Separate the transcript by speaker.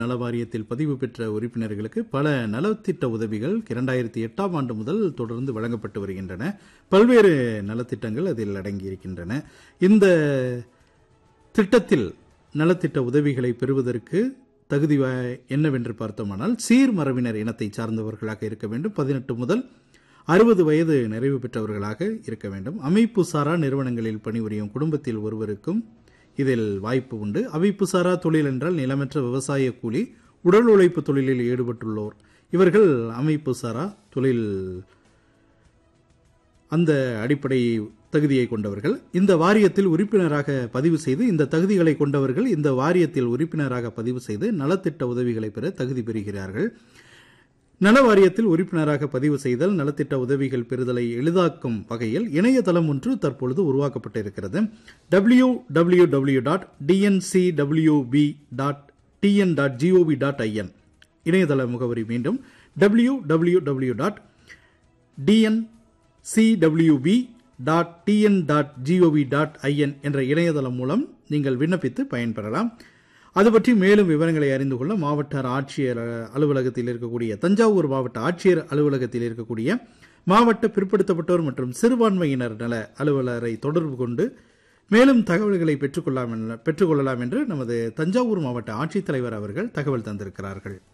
Speaker 1: நல வாரியத்தில் பதிவு பெற்ற உறுப்பினர்களுக்கு பல நலத்திட்ட உதவிகள் இரண்டாயிரத்தி எட்டாம் ஆண்டு முதல் தொடர்ந்து வழங்கப்பட்டு வருகின்றன பல்வேறு நலத்திட்டங்கள் அதில் அடங்கியிருக்கின்றன இந்த திட்டத்தில் நலத்திட்ட உதவிகளை பெறுவதற்கு தகுதி வ- என்னவென்று பார்த்தோமானால் சீர்மரபினர் இனத்தை சார்ந்தவர்களாக இருக்க வேண்டும் பதினெட்டு முதல் அறுபது வயது நிறைவு பெற்றவர்களாக இருக்க வேண்டும் அமைப்பு சாரா நிறுவனங்களில் பணிபுரியும் குடும்பத்தில் ஒருவருக்கும் இதில் வாய்ப்பு உண்டு அமைப்பு சாரா தொழில் என்றால் நிலமற்ற விவசாய கூலி உடல் உழைப்பு தொழிலில் ஈடுபட்டுள்ளோர் இவர்கள் அமைப்பு சாரா தொழில் அந்த அடிப்படை தகுதியை கொண்டவர்கள் இந்த வாரியத்தில் உறுப்பினராக பதிவு செய்து இந்த தகுதிகளை கொண்டவர்கள் இந்த வாரியத்தில் உறுப்பினராக பதிவு செய்து நலத்திட்ட உதவிகளை பெற தகுதி பெறுகிறார்கள் நல வாரியத்தில் உறுப்பினராக பதிவு செய்தல் நலத்திட்ட உதவிகள் பெறுதலை எளிதாக்கும் வகையில் இணையதளம் ஒன்று தற்பொழுது உருவாக்கப்பட்டிருக்கிறது W W W dot TNCWB dot TN dot GOV dot IN இணையதள முகவரி மீண்டும் W W W dot TNCWB dot TN dot GOV dot IN என்ற இணையதளம் மூலம் நீங்கள் விண்ணப்பித்து பயன்பெறலாம் அது பற்றி மேலும் விவரங்களை அறிந்து கொள்ள மாவட்ட ஆட்சியர் அஹ், அலுவலகத்தில் இருக்கக்கூடிய தஞ்சாவூர் மாவட்ட ஆட்சியர் அலுவலகத்தில் இருக்கக்கூடிய மாவட்ட பிற்படுத்தப்பட்டோர் மற்றும் சிறுபான்மையினர் நல அலுவலரை தொடர்பு கொண்டு மேலும் தகவல்களை பெற்றுக்கொள்ளலாம் என- பெற்றுக்கொள்ளலாம் என்று நமது தஞ்சாவூர் மாவட்ட ஆட்சித்தலைவர் அவர்கள் தகவல் தந்திருக்கிறார்கள்